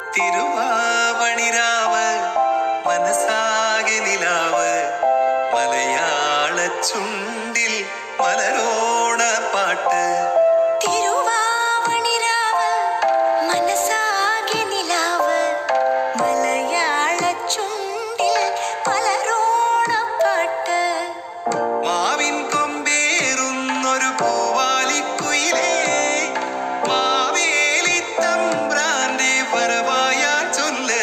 തിരുവാവണിരാവ് മനസ്സാകെ നിലാവ് മലയാള ചുണ്ടിൽ മലരോണ പാട്ട് തിരുവാവണിരാവ് മനസ്സാകെ നിലാവ് മലയാള ചുണ്ടിൽ പലരോണപ്പാട്ട് മാവിൻ കൊമ്പേറുന്നൊരു പൂവാലിക്കുയിലേ മാവേലി തമ്പ്രാന്റെ വരവായാ ചൊല്ല്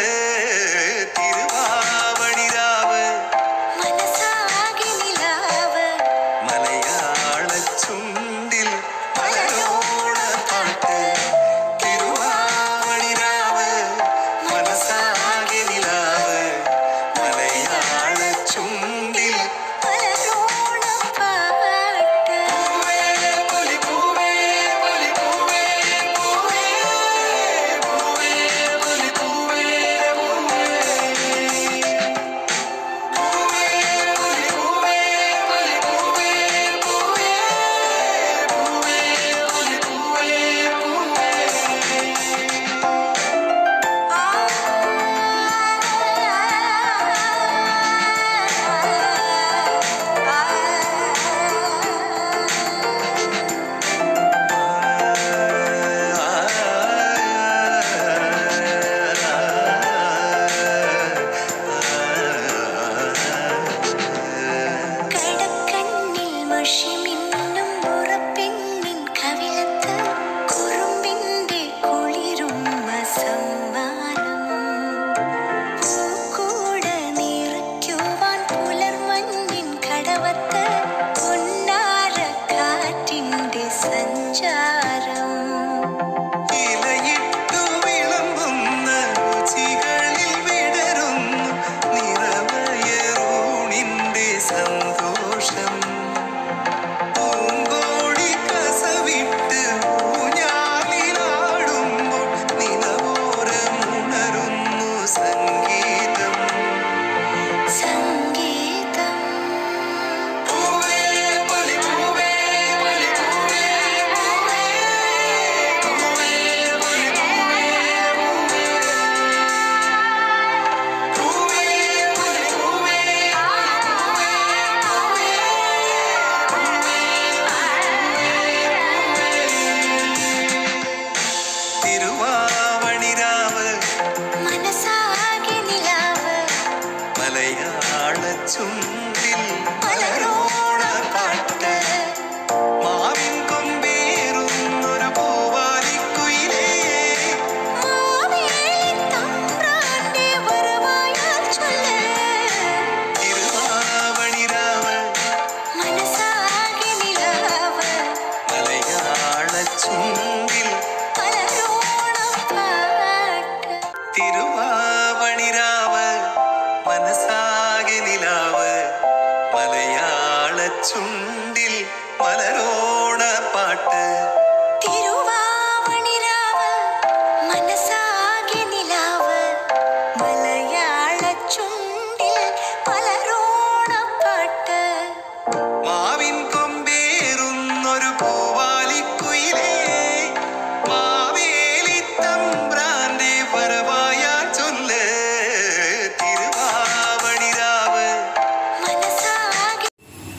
തിരുവാവണിരാവ് മനസ്സാകെ നിലാവ് മലയാള ചുണ്ടിൽ മലരോണ പാട്ട് തിരുവാവണിരാവ് മനസ്സാകെ നിലാവ് മലയാള ചുണ്ടിൽ പലരോണപ്പാട്ട് പൂവേ പൊലി പൂവേ പൊലി പൂവേ പൂവേ പൂവേ പൊലി പൂവേ പൂവേ പൂവേ പൊലി പൂവേ പൊലി പൂവേ പൂവേ പൂവേ പൊലി പൂവേ കടക്കണ്ണിൽ മഷിമിന്നും ഉറപ്പെണ്ണിൻ കവിളത്ത് കുറുമ്പിന്റെ കുളിരും സമ്മാനം പൂക്കൂട നിറയ്ക്കുവാൻ പുലർമഞ്ഞിൻ കടവത്ത് പൊന്നാര കാറ്റിന്റെ സഞ്ചാരം ഇലയിട്ടു വിളമ്പുന്ന രുചികളിൽ വിടരുന്നു നിറവയറൂണിന്റെ സന്തോഷം പൂങ്കോടി കസവിട്ട് ഊഞ്ഞാലിലാടുമ്പോൾ നിലവോരമുണരുന്നു സംഗീതം സംഗീതം പൂവേ പൊലി പൂവേ പൊലി പൂവേ പൂവേ പൂവേ പൊലി പൂവേ പൂവേ പൊലി പൂവേ തിരുവാവണിരാവ് മനസ്സാകെ നിലാവ് മലയാള ചുണ്ടിൽ മലരോണ പാട്ട് മാവിൻ കൊമ്പേറുന്നൊരു പൂവാലിക്കുയിലേ മാവേലി തമ്പ്രാന്റെ വരവായാൽ ചൊല്ല് തിരുവാവണിരാവ് മനസ്സാകെ നിലാവ് മലയാള ചുണ്ടിൽ പലരോണപ്പാട്ട് തിരുവാവണിരാവ് മനസ്സാകെ നിലാവ് മലയാള ചുണ്ടിൽ മലരോണ പാട്ട് തിരുവാവണിരാവ് മനസ്സാകെ നിലാവ് മലയാള ചുണ്ടിൽ പലരോണപ്പാട്ട് മാവിൻ കൊമ്പേറുന്നൊരു പൂവാലിക്കുയിലേ മാവേലി തമ്പ്രാന്റെ വരവായാ ചൊല്ല് തിരുവാവണിരാവ് മനസ്സാകെ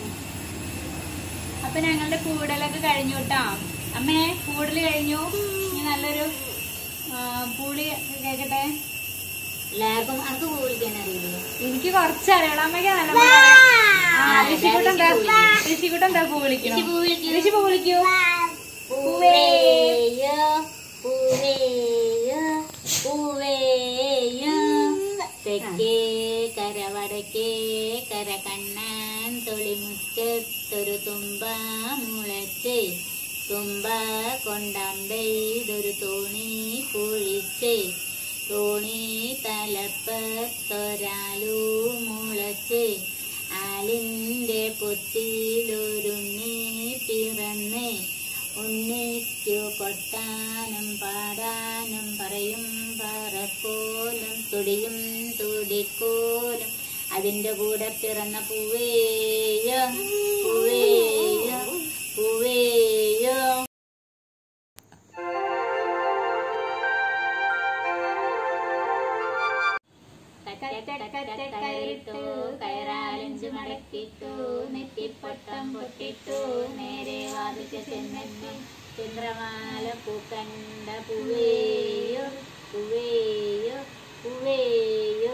അപ്പൊ ഞങ്ങളുടെ കൂടലൊക്കെ കഴിഞ്ഞു കേട്ടോ അമ്മേ കൂടല് കഴിഞ്ഞു ഇനി നല്ലൊരു ആ, പൂളി കേക്കട്ടെ എല്ലാവർക്കും അനക്ക് കൂടിക്കാൻ അറിയില്ലേ എനിക്ക് കുറച്ച് അറിയണം അമ്മയ്ക്ക് നല്ല ഋഷിക്കുട്ടെന്താ ഋഷിക്കുട്ടെന്താ പൂ വിളിക്കണോ ഋഷി പൂ വിളിക്കൂ. ഋഷി പൂ വിളിക്കൂ പൂവേയോ പൂവേയോ പൂവേയോ തെക്കേ കരവടക്കേ കര കണ്ണാൻ തൊളിമുറ്റത്തൊരു തുമ്പ മുളച്ച് തുമ്പ കൊണ്ടമ്പെയ്തൊരു തോണി കുഴിച്ച് തോണി തലപ്പത്തൊരാലു മുളച്ച് ആലിന്റെ പൊത്തിലൊരുണ്ണി പിറന്ന് ഉണ്ണിക്കു കൊട്ടാനും പാടാനും പറയും പറക്കോലും തുടിയും തുടിക്കോലും അതിന്റെ കൂടെ പിറന്ന പൂവേയോ പൂവേയോ പൂവേയോ കയറിട്ടു കയറാലഞ്ചു മടക്കിട്ടു നെറ്റിപ്പൊട്ടം പൊട്ടിട്ടു നേരെ വാതിക്ക് ചെന്നെത്തി ചന്ദ്രമാല പൂക്കണ്ട പൂവേയോ പൂവേയോ പൂവേയോ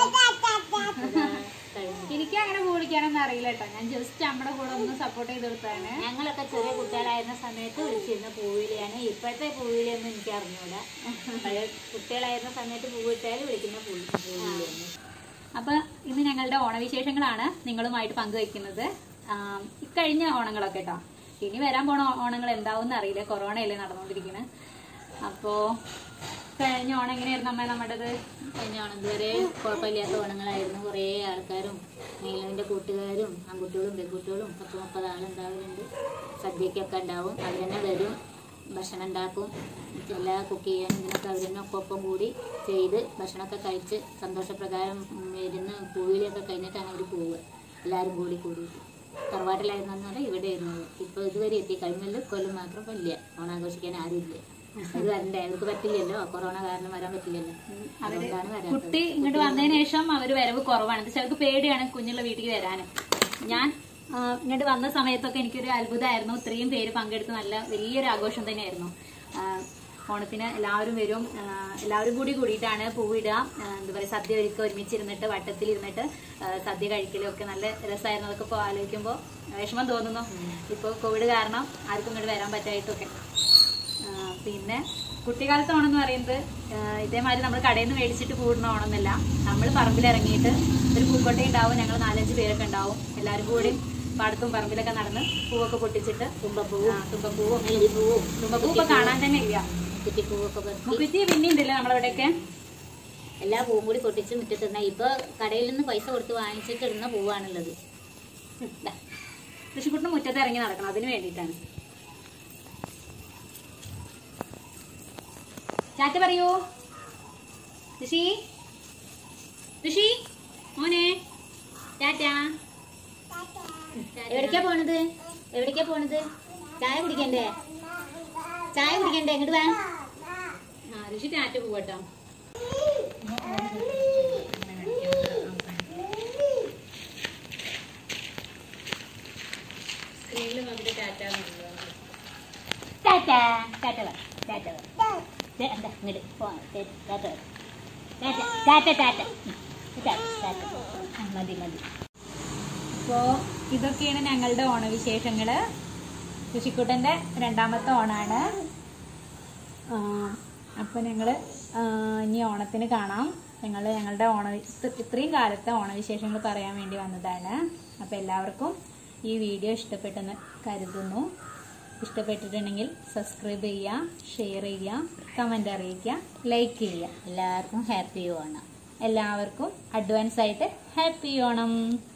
അതാ കഴിഞ്ഞു. എനിക്ക് അങ്ങനെ പൂളിക്കാനൊന്നും അറിയില്ല കേട്ടോ ഞാൻ ജസ്റ്റ് നമ്മുടെ കൂടെ ഒന്ന് സപ്പോർട്ട് ചെയ്ത് കൊടുത്താണ് ഞങ്ങളൊക്കെ ചെറിയ കുട്ടികളായിരുന്ന സമയത്ത് വിളിച്ചിരുന്ന പൂവിളിയാണ് ഇപ്പോഴത്തെ പൂവിളിയൊന്നും എനിക്ക് അറിഞ്ഞൂടാ പഴയ കുട്ടികളായിരുന്ന സമയത്ത് പൂവിട്ടാൽ വിളിക്കുന്ന പൂവി പൂവിളിയാണ് അപ്പൊ ഇന്ന് ഞങ്ങളുടെ ഓണവിശേഷങ്ങളാണ് നിങ്ങളുമായിട്ട് പങ്കുവെക്കുന്നത് ആം, ഇക്കഴിഞ്ഞ ഓണങ്ങളൊക്കെ കേട്ടോ ഇനി വരാൻ പോണ ഓ- ഓണങ്ങൾ എന്താവും അറിയില്ല കൊറോണ അല്ലേ നടന്നുകൊണ്ടിരിക്കുന്നത് അപ്പോ കഴിഞ്ഞ ഓണം എങ്ങനെയായിരുന്നു അമ്മ നമ്മുടേത് കഴിഞ്ഞ ഓണം ഇതുവരെ കുഴപ്പമില്ലാത്ത ഓണങ്ങളായിരുന്നു കുറേ ആൾക്കാരും നീലവിൻ്റെ കൂട്ടുകാരും ആൺകുട്ടികളും പെൺകുട്ടികളും പത്ത് മുപ്പത് ആളുണ്ടാവലുണ്ട് സദ്യക്കൊക്കെ ഉണ്ടാവും അവർ തന്നെ വരും ഭക്ഷണം ഉണ്ടാക്കും എല്ലാ കുക്ക് ചെയ്യാനും ഇതിനൊക്കെ അവർ തന്നെ ഒപ്പം കൂടി ചെയ്ത് ഭക്ഷണമൊക്കെ കഴിച്ച് സന്തോഷപ്രകാരം ഇരുന്ന് പൂവിളിയൊക്കെ കഴിഞ്ഞിട്ടാണ് അവർ പോവുക എല്ലാവരും കൂടി കൂടിയിട്ട് തറവാട്ടിലായിരുന്നു പറഞ്ഞാൽ ഇവിടെ ഇരുന്നത് ഇപ്പോൾ ഇതുവരെ എത്തി കഴിഞ്ഞ കൊല്ലം മാത്രം വലിയ ഓണാഘോഷിക്കാൻ ആരുമില്ല അത് വരണ്ടേ അവർക്ക് പറ്റില്ലല്ലോ കൊറോണ കാരണം വരാൻ പറ്റില്ലല്ലോ അതുകൊണ്ടാണ് വരാത്തത് കുട്ടി ഇങ്ങോട്ട് വന്നതിന് ശേഷം അവര് വരവ് കുറവാണ് എന്താ വെച്ചാൽ അവർക്ക് പേടിയാണ് കുഞ്ഞുള്ള വീട്ടിലേക്ക് വരാന് ഞാൻ ആ, ഇങ്ങോട്ട് വന്ന സമയത്തൊക്കെ എനിക്കൊരു അത്ഭുതമായിരുന്നു ഇത്രയും പേര് പങ്കെടുത്ത് നല്ല വലിയൊരു ആഘോഷം തന്നെയായിരുന്നു ആ, ഓണത്തിന് എല്ലാവരും വരും ആ, എല്ലാവരും കൂടി കൂടിയിട്ടാണ് പൂവിടുക ആ, എന്താ പറയുക സദ്യ ഒരുക്കുക ഒരുമിച്ചിരുന്നിട്ട് വട്ടത്തിലിരുന്നിട്ട് ആ, സദ്യ കഴിക്കലും ഒക്കെ നല്ല രസമായിരുന്നു അതൊക്കെ ഇപ്പോൾ ആലോചിക്കുമ്പോൾ വിഷമം തോന്നുന്നു ഇപ്പോൾ കോവിഡ് കാരണം ആർക്കും ഇങ്ങോട്ട് വരാൻ പറ്റായിട്ടൊക്കെ ആ, പിന്നെ കുട്ടിക്കാലത്ത് ഓണം എന്ന് പറയുന്നത് ആ, ഇതേമാതിരി നമ്മൾ കടയിൽ നിന്ന് മേടിച്ചിട്ട് കൂടുന്ന ഓണമെന്നല്ല നമ്മൾ പറമ്പിൽ ഇറങ്ങിയിട്ട് ഒരു പൂക്കോട്ട ഉണ്ടാവും ഞങ്ങൾ നാലഞ്ച് പേരൊക്കെ ഉണ്ടാവും എല്ലാവരും കൂടി പാടത്തും പറമ്പിലൊക്കെ നടന്ന് പൂവൊക്കെ പൊട്ടിച്ചിട്ട് തുമ്പപ്പൂവും തുമ്പപ്പൂവും പൂവും തുമ്പപ്പൂ ഇപ്പൊ കാണാൻ തന്നെ ഇല്ല കുറ്റിപ്പൂവൊക്കെ പറിച്ച് മുക്കുറ്റി പിന്നെ ഉണ്ടല്ലോ നമ്മളവിടെയൊക്കെ എല്ലാ പൂവും കൂടി പൊട്ടിച്ച് മുറ്റത്തിടുന്ന ഇപ്പൊ കടയിൽ നിന്ന് പൈസ കൊടുത്ത് വാങ്ങിച്ചിട്ട് ഇടുന്ന പൂവാണുള്ളത് ദാ, കൃഷിക്കുട്ടിന് മുറ്റത്ത് ഇറങ്ങി നടക്കണം അതിന് വേണ്ടിയിട്ടാണ് ചാറ്റ പറയൂ ഋഷി ഋഷി മോനെ ടാറ്റ എവിടേക്കാ പോണത് എവിടേക്കാ പോണത് ചായ കുടിക്കണ്ടേ ചായ കുടിക്കണ്ടേ ഇങ്ങോട്ട് വാ ആ ഋഷി ടാറ്റ പോവട്ടോ സ്ക്രീനിൽ നോക്കിട്ട് ടാറ്റ ടാറ്റ ടാറ്റ വാ ടാറ്റ വാ ദേ, എന്താ ഇങ്ങോട്ട് പോ ദേ, ടാറ്റ വാ. ടാറ്റ ടാറ്റ ടാറ്റ ഉം. ടാറ്റ ടാറ്റ ആ, മതി മതി അപ്പോ ഇതൊക്കെയാണ് ഞങ്ങളുടെ ഓണവിശേഷങ്ങള് ഋഷിക്കുട്ടന്റെ രണ്ടാമത്തെ ഓണാണ് ആ, അപ്പൊ ഞങ്ങള് ആ, ഇനി ഓണത്തിന് കാണാം ഞങ്ങൾ ഞങ്ങളുടെ ഓണ ഇത് ഇത്രയും കാലത്തെ ഓണവിശേഷങ്ങൾ പറയാൻ വേണ്ടി വന്നതാണ് അപ്പൊ എല്ലാവർക്കും ഈ വീഡിയോ ഇഷ്ടപ്പെട്ടെന്ന് കരുതുന്നു ഇഷ്ടപ്പെട്ടിട്ടുണ്ടെങ്കിൽ സബ്സ്ക്രൈബ് ചെയ്യുക ഷെയർ ചെയ്യുക കമന്റ് അറിയിക്കുക ലൈക്ക് ചെയ്യുക എല്ലാവർക്കും ഹാപ്പി ഓണം എല്ലാവർക്കും അഡ്വാൻസ് ആയിട്ട് ഹാപ്പി ഓണം